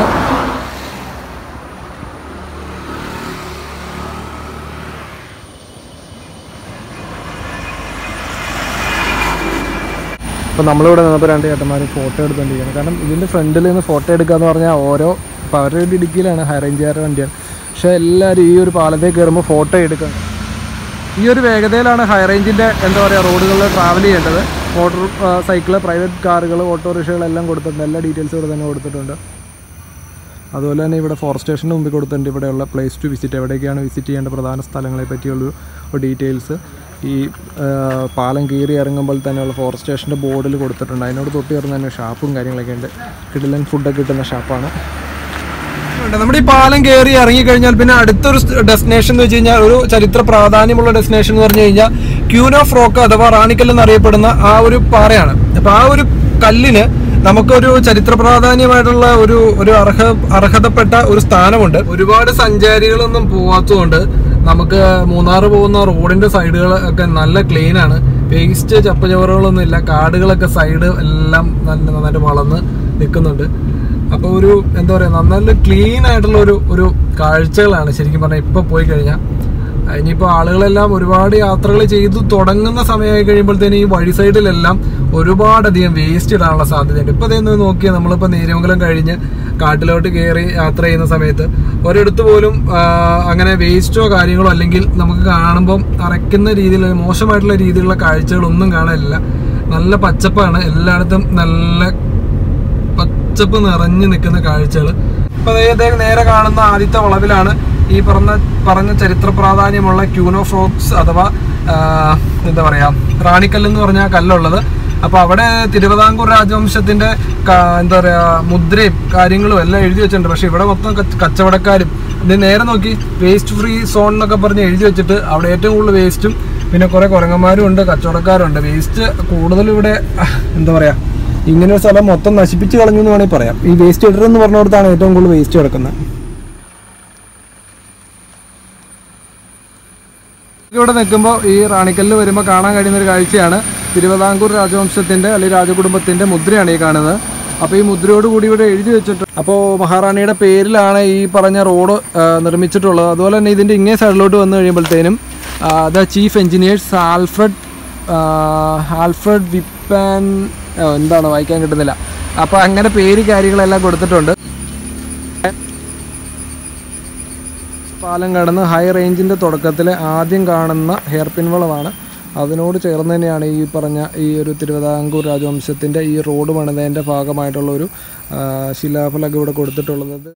അപ്പോൾ നമ്മളിവിടെ നിന്നപ്പോൾ രണ്ട് ചേട്ടന്മാർ ഫോട്ടോ എടുത്തുകൊണ്ടിരിക്കുകയാണ് കാരണം ഇതിൻ്റെ ഫ്രണ്ടിൽ നിന്ന് ഫോട്ടോ എടുക്കുക എന്ന് പറഞ്ഞാൽ ഓരോ ഇപ്പോൾ അവരുടെ ഒരു ഇടുക്കിയിലാണ് ഹൈ റേഞ്ചുകാരുടെ വണ്ടിയാണ് പക്ഷേ എല്ലാവരും ഈ ഒരു പാലത്തേക്ക് കയറുമ്പോൾ ഫോട്ടോ എടുക്കണം ഈ ഒരു വേഗതയിലാണ് ഹൈ റേഞ്ചിൻ്റെ എന്താ പറയുക റോഡുകളിൽ ട്രാവൽ ചെയ്യേണ്ടത് മോട്ടോർ സൈക്കിള് പ്രൈവറ്റ് കാറുകൾ ഓട്ടോറിക്ഷകളെല്ലാം കൊടുത്തിട്ടുണ്ട് എല്ലാ ഡീറ്റെയിൽസും ഇവിടെ തന്നെ കൊടുത്തിട്ടുണ്ട് അതുപോലെ തന്നെ ഇവിടെ ഫോറസ്റ്റ് സ്റ്റേഷന് മുമ്പിൽ കൊടുത്തിട്ടുണ്ട് ഇവിടെയുള്ള പ്ലേസ് ടു വിസിറ്റ് എവിടേക്കാണ് വിസിറ്റ് ചെയ്യേണ്ട പ്രധാന സ്ഥലങ്ങളെ പറ്റിയുള്ള ഡീറ്റെയിൽസ് ഈ ആ, പാലം കീറി ഇറങ്ങുമ്പോൾ തന്നെയുള്ള ഫോറസ്റ്റ് സ്റ്റേഷൻ്റെ ബോർഡിൽ കൊടുത്തിട്ടുണ്ട് അതിനോട് തൊട്ട് ചേർന്ന് തന്നെ ഷാപ്പും കാര്യങ്ങളൊക്കെ ഉണ്ട് കിടിലൻ ഫുഡൊക്കെ കിട്ടുന്ന ഷാപ്പാണ് ഉണ്ട്. നമ്മുടെ ഈ പാലം കയറി ഇറങ്ങി കഴിഞ്ഞാൽ പിന്നെ അടുത്തൊരു ഡെസ്റ്റിനേഷൻ എന്ന് വെച്ച് കഴിഞ്ഞാൽ ഒരു ചരിത്ര പ്രാധാന്യമുള്ള ഡെസ്റ്റിനേഷൻ എന്ന് പറഞ്ഞു കഴിഞ്ഞാൽ ക്യൂൻ ഓഫ് റോക്ക് അഥവാ റാണിക്കൽ എന്നറിയപ്പെടുന്ന ആ ഒരു പാറയാണ് അപ്പൊ ആ ഒരു കല്ലിന് നമുക്കൊരു ചരിത്ര പ്രാധാന്യമായിട്ടുള്ള ഒരു ഒരു അർഹ അർഹതപ്പെട്ട ഒരു സ്ഥാനമുണ്ട് ഒരുപാട് സഞ്ചാരികളൊന്നും പോവാത്തതുകൊണ്ട് നമുക്ക് മൂന്നാർ പോകുന്ന റോഡിന്റെ സൈഡുകൾ ഒക്കെ നല്ല ക്ലീൻ ആണ് വേസ്റ്റ് ചപ്പചവറുകളൊന്നും ഇല്ല കാടുകളൊക്കെ സൈഡ് എല്ലാം നല്ല നന്നായിട്ട് വളർന്ന് നിൽക്കുന്നുണ്ട് അപ്പോൾ ഒരു എന്താ പറയുക നല്ല ക്ലീൻ ആയിട്ടുള്ള ഒരു ഒരു കാഴ്ചകളാണ് ശരിക്കും പറഞ്ഞാൽ ഇപ്പോൾ പോയി കഴിഞ്ഞാൽ ഇനിയിപ്പോൾ ആളുകളെല്ലാം ഒരുപാട് യാത്രകൾ ചെയ്തു തുടങ്ങുന്ന സമയമായി കഴിയുമ്പോഴത്തേനും ഈ വഴി സൈഡിലെല്ലാം ഒരുപാടധികം വേസ്റ്റ് ഇടാനുള്ള സാധ്യതയുണ്ട് ഇപ്പോൾ ഇതൊന്ന് നോക്കിയാൽ നമ്മളിപ്പോൾ നേര്യമംഗലം കഴിഞ്ഞ് കാട്ടിലോട്ട് കയറി യാത്ര ചെയ്യുന്ന സമയത്ത് ഒരിടത്ത് പോലും ആ, അങ്ങനെ വേസ്റ്റോ കാര്യങ്ങളോ അല്ലെങ്കിൽ നമുക്ക് കാണുമ്പം അറയ്ക്കുന്ന രീതിയിൽ മോശമായിട്ടുള്ള രീതിയിലുള്ള കാഴ്ചകളൊന്നും കാണാനില്ല നല്ല പച്ചപ്പാണ് എല്ലായിടത്തും നല്ല പച്ചപ്പ് നിറഞ്ഞു നിൽക്കുന്ന കാഴ്ചകൾ ഇപ്പൊ ദേ ദേ നേരെ കാണുന്ന ആദ്യത്തെ വളവിലാണ് ഈ പറഞ്ഞ പറഞ്ഞ ചരിത്ര പ്രാധാന്യമുള്ള ക്യൂനോ ഫ്രോക്സ് അഥവാ ആ, എന്താ പറയാ റാണിക്കല്ല് എന്ന് പറഞ്ഞ കല്ലുള്ളത് അപ്പൊ അവിടെ തിരുവിതാംകൂർ രാജവംശത്തിന്റെ ക- എന്താ പറയാ മുദ്രയും കാര്യങ്ങളും എല്ലാം എഴുതി വെച്ചിട്ടുണ്ട് പക്ഷെ ഇവിടെ മൊത്തം കച്ച- കച്ചവടക്കാരും ഇത് നേരെ നോക്കി വേസ്റ്റ് ഫ്രീ സോൺ എന്നൊക്കെ പറഞ്ഞ് എഴുതി വെച്ചിട്ട് അവിടെ ഏറ്റവും കൂടുതൽ വേസ്റ്റും പിന്നെ കുറെ കുരങ്ങന്മാരും ഉണ്ട് കച്ചവടക്കാരും ഉണ്ട് വേസ്റ്റ് കൂടുതലും ഇവിടെ ആ, എന്താ പറയാ ഇങ്ങനെ ഒരു സ്ഥലം മൊത്തം നശിപ്പിച്ച് കളഞ്ഞു എന്ന് വേണമെങ്കിൽ പറയാം ഈ വേസ്റ്റ് ഇടർ എന്ന് പറഞ്ഞിടത്താണ് ഏറ്റവും കൂടുതൽ വേസ്റ്റ് കിടക്കുന്നത് ഇവിടെ നിൽക്കുമ്പോൾ ഈ റാണിക്കല്ല് വരുമ്പോൾ കാണാൻ കഴിയുന്ന ഒരു കാഴ്ചയാണ് തിരുവിതാംകൂർ രാജവംശത്തിന്റെ അല്ലെങ്കിൽ രാജകുടുംബത്തിന്റെ മുദ്രയാണ് ഈ കാണുന്നത് അപ്പോൾ ഈ മുദ്രയോട് കൂടി ഇവിടെ എഴുതി വെച്ചിട്ട് അപ്പോൾ മഹാറാണിയുടെ പേരിലാണ് ഈ പറഞ്ഞ റോഡ് നിർമ്മിച്ചിട്ടുള്ളത് അതുപോലെ തന്നെ ഇതിന്റെ ഇങ്ങേ സൈഡിലോട്ട് വന്നു കഴിയുമ്പോഴത്തേനും the chief engineers Alfred Alfred വിപ്പാൻ ഓ, എന്താണ് വായിക്കാൻ കിട്ടുന്നില്ല അപ്പോൾ അങ്ങനെ പേര് കാര്യങ്ങളെല്ലാം കൊടുത്തിട്ടുണ്ട് പാലം കടന്ന് ഹൈ റേഞ്ചിൻ്റെ തുടക്കത്തിൽ ആദ്യം കാണുന്ന ഹെയർ പിൻ വളവാണ് അതിനോട് ചേർന്ന് തന്നെയാണ് ഈ പറഞ്ഞ ഈ ഒരു തിരുവിതാംകൂർ രാജവംശത്തിൻ്റെ ഈ റോഡ് പണിതതിൻ്റെ ഭാഗമായിട്ടുള്ള ഒരു ആ, ശിലാഫലകം ഇവിടെ കൊടുത്തിട്ടുള്ളത്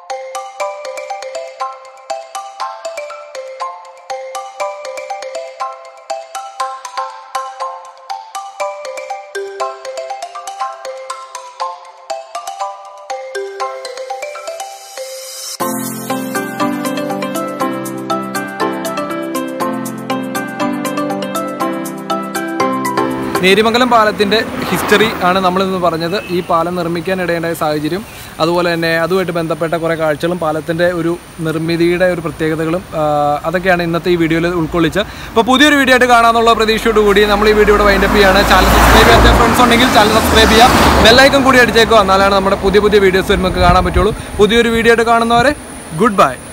നേരിമംഗലം പാലത്തിൻ്റെ ഹിസ്റ്ററി ആണ് നമ്മളിന്ന് പറഞ്ഞത് ഈ പാലം നിർമ്മിക്കാൻ ഇടേണ്ട സാഹചര്യം അതുപോലെ തന്നെ അതുമായിട്ട് ബന്ധപ്പെട്ട കുറേ കാഴ്ചകളും പാലത്തിൻ്റെ ഒരു നിർമ്മിതിയുടെ ഒരു പ്രത്യേകതകളും ആ, അതൊക്കെയാണ് ഇന്നത്തെ ഈ വീഡിയോയിൽ ഉൾക്കൊള്ളിച്ച് അപ്പോൾ പുതിയൊരു വീഡിയോ ആയിട്ട് കാണാമെന്നുള്ള പ്രതീക്ഷയോട് കൂടി നമ്മൾ ഈ വീഡിയോയുടെ വൈൻഡപ്പ് ചെയ്യാണ് ചാനൽ സബ്സ്ക്രൈബ് ചെയ്യാത്ത ഫ്രണ്ട്സ് ഉണ്ടെങ്കിൽ ചാനൽ സബ്സ്ക്രൈബ് ചെയ്യാം ബെല്ലൈക്കൺ കൂടി അടിച്ചേക്കുക എന്നാലാണ് നമ്മുടെ പുതിയ പുതിയ വീഡിയോസ് നമുക്ക് കാണാൻ പറ്റുള്ളൂ പുതിയൊരു വീഡിയോ ആയിട്ട് കാണുന്നവരെ ഗുഡ് ബൈ